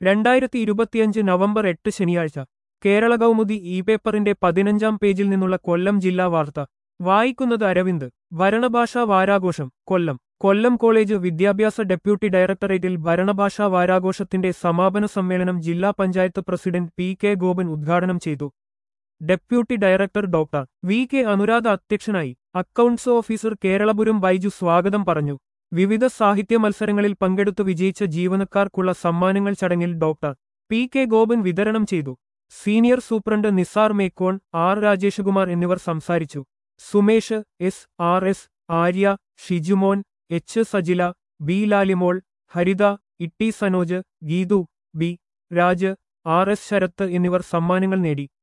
രണ്ടായിരത്തി ഇരുപത്തിയഞ്ച് നവംബർ എട്ട് ശനിയാഴ്ച കേരള കൗമുദി ഇ പേപ്പറിന്റെ പതിനഞ്ചാം പേജിൽ നിന്നുള്ള കൊല്ലം ജില്ലാ വാർത്ത വായിക്കുന്നത് അരവിന്ദ് ഭരണഭാഷാ വാരാഘോഷം കൊല്ലം കൊല്ലം കോളേജ് വിദ്യാഭ്യാസ ഡെപ്യൂട്ടി ഡയറക്ടറേറ്റിൽ ഭരണഭാഷാ വാരാഘോഷത്തിന്റെ സമാപന സമ്മേളനം ജില്ലാ panchayat president P K Gopan ഉദ്ഘാടനം ചെയ്തു deputy director doctor V K Anuradha അധ്യക്ഷനായി അക്കൗണ്ട്സ് ഓഫീസർ കേരളപുരം ബൈജു സ്വാഗതം പറഞ്ഞു വിവിധ സാഹിത്യ മത്സരങ്ങളിൽ പങ്കെടുത്തു വിജയിച്ച ജീവനക്കാർക്കുള്ള സമ്മാനങ്ങൾ ചടങ്ങിൽ ഡോക്ടർ പി കെ ഗോപൻ വിതരണം ചെയ്തു സീനിയർ സൂപ്രണ്ട് നിസാർ മേക്കോൺ ആർ രാജേഷകുമാർ എന്നിവർ സംസാരിച്ചു Sumesh S R S Arya Shijumon H Sajila B Lalimol Haritha Itty Sanoj Geethu B Raj R S Sarath എന്നിവർ സമ്മാനങ്ങൾ നേടി